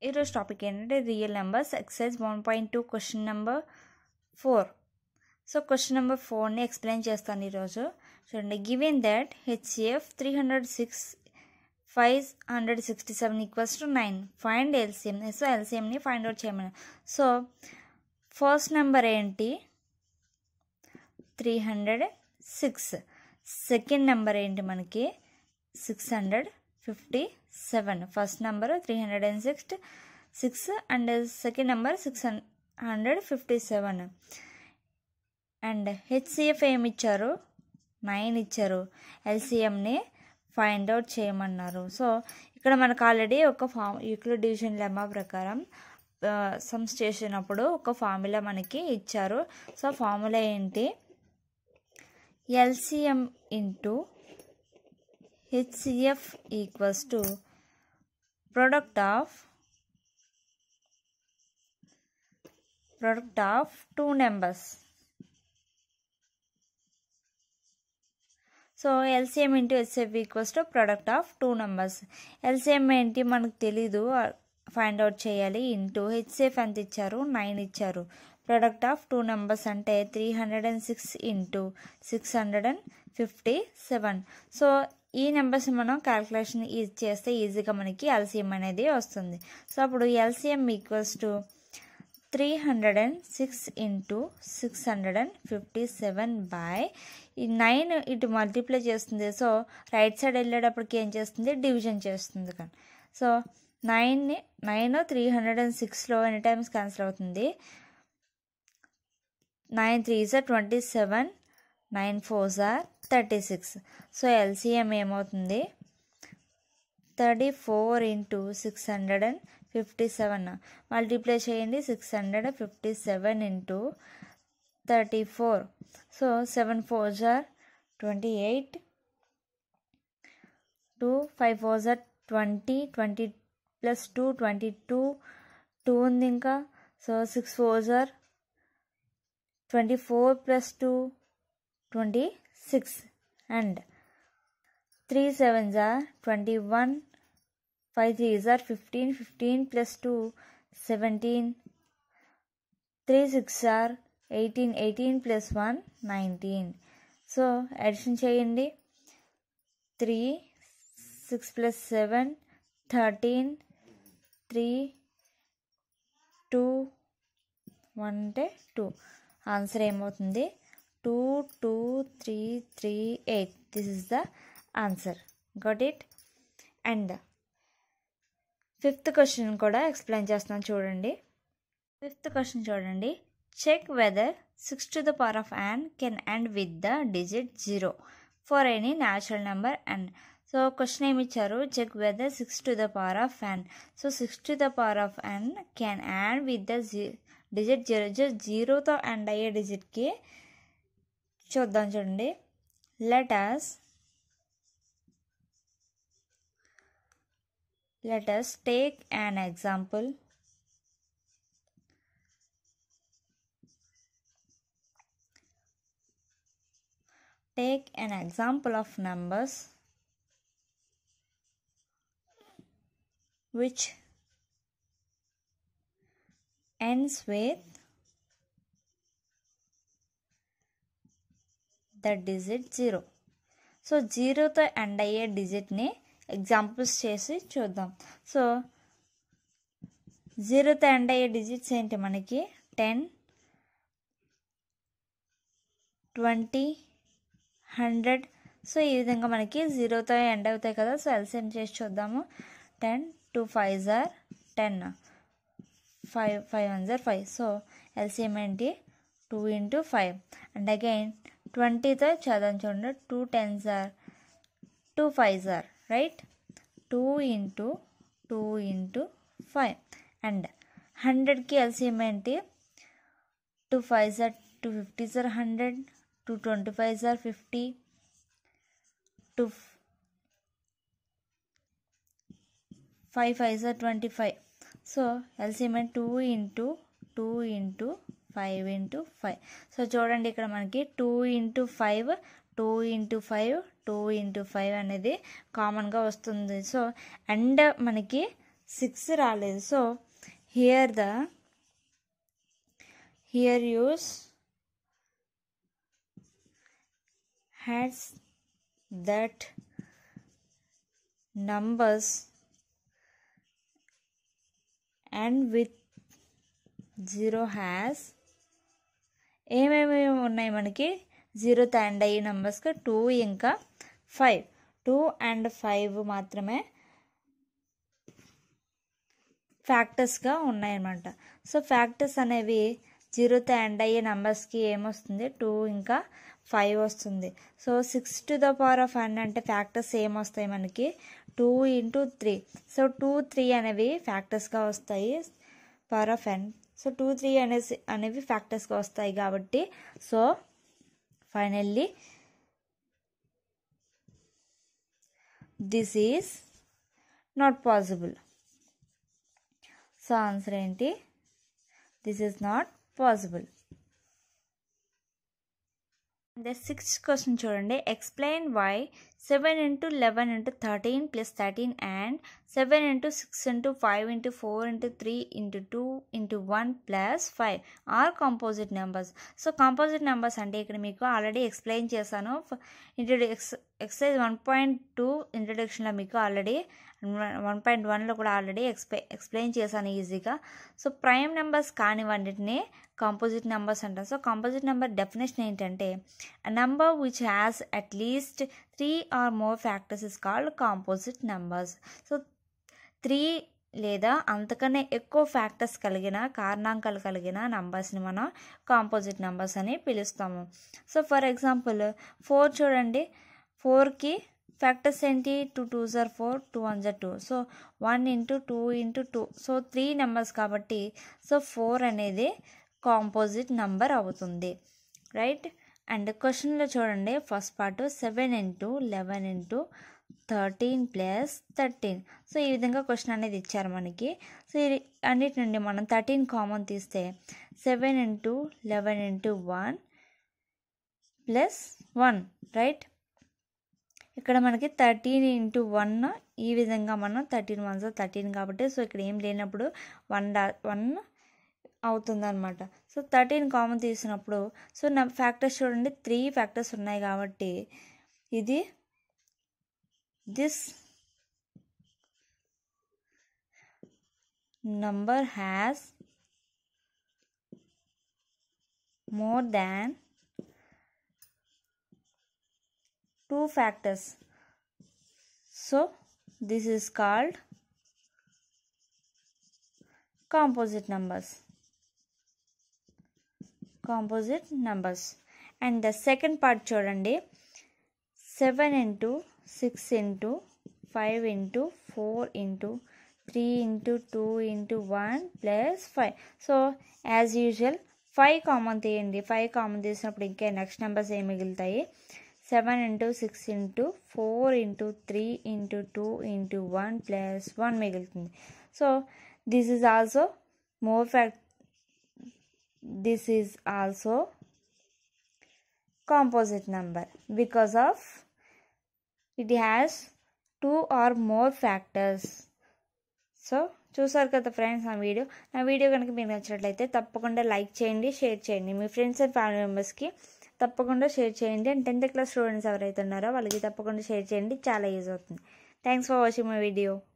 ఈరోజు టాపిక్ ఏంటంటే real numbers exercise one point two question number four so question number ఫోర్ని explain చేస్తాను ఈరోజు చూడండి given that HCF three hundred six five hundred sixty seven equals to nine find LCM so ఎల్సిఎంని find out చేయమని so first number ఏంటి three hundred six second number ఏంటి మనకి six hundred fifty seven first number three hundred and six six and second number six hundred fifty seven and HCF ఏమి ఇచ్చారు nine ఇచ్చారు ఎల్సిఎంని find out చేయమన్నారు so ఇక్కడ మనకు ఆల్రెడీ ఒక ఫామ్ యూక్లిడ్ డివిజన్ లెమ్మా ప్రకారం సమ్స్ చేసినప్పుడు ఒక ఫార్ములా మనకి ఇచ్చారు సో ఫార్ములా ఏంటి LCM into HCF equals to product of product of two numbers so LCM into HCF equals to product of two numbers LCM ఏంటి మనకు తెలీదు ఫైండ్ అవుట్ చేయాలి ఇంటూ హెచ్సిఎఫ్ ఎంత ఇచ్చారు నైన్ ఇచ్చారు ప్రొడక్ట్ ఆఫ్ టూ నెంబర్స్ అంటే three hundred and six into six hundred and fifty seven so ఈ numbers మనం క్యాల్కులేషన్ ఈజీ చేస్తే ఈజీగా మనకి ఎల్సిఎం అనేది వస్తుంది సో అప్పుడు LCM equals to three hundred and six into six hundred and fifty seven by ఈ నైన్ ఇటు మల్టిప్లై చేస్తుంది సో రైట్ సైడ్ వెళ్ళేటప్పటికి ఏం చేస్తుంది డివిజన్ చేస్తుంది కానీ సో నైన్ని నైన్ త్రీ హండ్రెడ్ అండ్ సిక్స్లో ఎనీ టైమ్స్ క్యాన్సిల్ అవుతుంది నైన్ త్రీ జార్ ట్వంటీ సెవెన్ నైన్ ఫోర్ జార్ థర్టీ సిక్స్ సో ఎల్సిఎం ఏమవుతుంది thirty four into six hundred and fifty seven multiply చేయండి six hundred fifty seven into thirty four so seven four జార్ twenty eight two five four జార్ twenty twenty plus two twenty two two ఉంది ఇంకా so six four జార్ twenty four plus two twenty six and three seven జార్ twenty one five three జార్ fifteen fifteen plus two seventeen three six జార్ eighteen eighteen plus one nineteen so addition చేయండి three six plus seven thirteen three two one అంటే two answer ఏమవుతుంది two two three three eight this is the answer got it and fifth question కూడా explain చేస్తున్నాను చూడండి fifth question చూడండి check whether six to the power of n can end with the digit zero for any natural number and so question ఏమి ఇచ్చారు check whether six to the power of n so six to the power of n can end with the జీ digit zero just జీరోతో end అయ్యే డిజిట్కి చూద్దాం చూడండి let us let us take an example take an example of numbers which ends with the digit 0 so జీరోతో end అయ్యే డిజిట్ని examples చేసి చూద్దాం సో జీరోతో ఎండ్ అయ్యే డిజిట్స్ ఏంటి మనకి టెన్ ట్వంటీ హండ్రెడ్ సో ఈ విధంగా మనకి జీరోతో ఎండ్ అవుతాయి కదా సో ఎల్సిఎం చేసి చూద్దాము టెన్ టూ ఫైవ్ జార్ టెన్ ఫైవ్ ఫైవ్ వన్ జార్ ఫైవ్ సో ఎల్సిఎం ఏంటి two into five and again ట్వంటీతో చదవం చూడండి టూ టెన్ జార్ టూ ఫైవ్ జార్ right two into two into five and హండ్రెడ్కి ఎల్సిఎం ఏంటి టూ ఫైవ్ జార్ టూ ఫిఫ్టీ జార్ హండ్రెడ్ టూ ట్వంటీ ఫైవ్ జార్ ఫిఫ్టీ టూ ఫైవ్ ఫైవ్ జార్ ట్వంటీ ఫైవ్ సో ఎల్సిఎం ఏంటి two into two into five into five so చూడండి ఇక్కడ మనకి two into five two into five two into five అనేది కామన్గా వస్తుంది సో అండ్ మనకి సిక్స్ రాలేదు so here the here use had that numbers and with zero has ఏమేమి ఉన్నాయి మనకి జీరోతో ఎండ్ అయ్యే నెంబర్స్గా టూ ఇంకా ఫైవ్ టూ అండ్ ఫైవ్ మాత్రమే ఫ్యాక్టర్స్గా ఉన్నాయన్నమాట సో ఫ్యాక్టర్స్ అనేవి జీరోతో ఎండ్ అయ్యే నెంబర్స్కి ఏమొస్తుంది టూ ఇంకా ఫైవ్ వస్తుంది so six to the power of n అంటే ఫ్యాక్టర్స్ ఏమొస్తాయి మనకి two into three so two three అనేవి ఫ్యాక్టర్స్గా వస్తాయి power of n so two three అనేసి అనేవి ఫ్యాక్టర్స్గా వస్తాయి కాబట్టి so finally this is not possible so answer ఏంటి this is not possible the sixth question చూడండి explain why seven into eleven into thirteen plus thirteen and seven into six into five into four into three into two into one plus five are composite numbers so composite numbers అంటే ఇక్కడ మీకు already explain చేశాను ఇంట్రొడ్యూ ex exercise one point two ఇంట్రొడక్షన్లో మీకు already one point వన్లో కూడా already ఎక్స్ప్లె explain చేశాను ఈజీగా సో ప్రైమ్ నెంబర్స్ కానివన్నిటిని కాంపోజిట్ నెంబర్స్ అంటారు సో కాంపోజిట్ నెంబర్ డెఫినేషన్ ఏంటంటే number which has at least three or more factors is called composite numbers so three లేదా అంతకన్నా ఎక్కువ ఫ్యాక్టర్స్ కలిగిన కారణాంకాలు కలిగిన నంబర్స్ని మనం కాంపోజిట్ నెంబర్స్ అని పిలుస్తాము సో ఫర్ ఎగ్జాంపుల్ ఫోర్ చూడండి ఫోర్కి ఫ్యాక్టర్స్ ఏంటి two two are four two one are two so one into two into two so three numbers కాబట్టి సో ఫోర్ అనేది కాంపోజిట్ నెంబర్ అవుతుంది రైట్ అండ్ క్వశ్చన్లో చూడండి first part seven into eleven into thirteen plus thirteen so ఈ విధంగా question అనేది ఇచ్చారు మనకి సో ఇది అన్నిటి నుండి మనం థర్టీన్ కామన్ తీస్తే seven into eleven into one plus one right ఇక్కడ మనకి థర్టీన్ ఇంటూ వన్ ఈ విధంగా మనం థర్టీన్ వన్స్ థర్టీన్ కాబట్టి సో ఇక్కడ ఏం లేనప్పుడు వన్ డా వన్ అవుతుందన్నమాట సో థర్టీన్ కామన్ తీసినప్పుడు సో నా ఫ్యాక్టర్స్ చూడండి త్రీ ఫ్యాక్టర్స్ ఉన్నాయి కాబట్టి ఇది this number has more than two factors so this is called composite numbers composite numbers and the second part చూడండి 7 into 6 into 5 into 4 into 3 into 2 into 1 plus 5 so as usual five common తీయండి five common తీసినప్పుడు ఇంకా next numbers ఏం మిగులుతాయి seven into six into four into three into two into one plus one మిగులుతుంది so this is also more fact this is also composite number because of it has two or more factors so చూసారు కదా friends నా video నా video కనుక మీకు నచ్చినట్లయితే తప్పకుండా like చేయండి షేర్ చేయండి మీ ఫ్రెండ్స్ అండ్ ఫ్యామిలీ మెంబర్స్కి తప్పకుండా షేర్ చేయండి అండ్ టెన్త్ క్లాస్ స్టూడెంట్స్ ఎవరైతే ఉన్నారో వాళ్ళకి తప్పకుండా షేర్ చేయండి చాలా యూజ్ అవుతుంది thanks for watching my video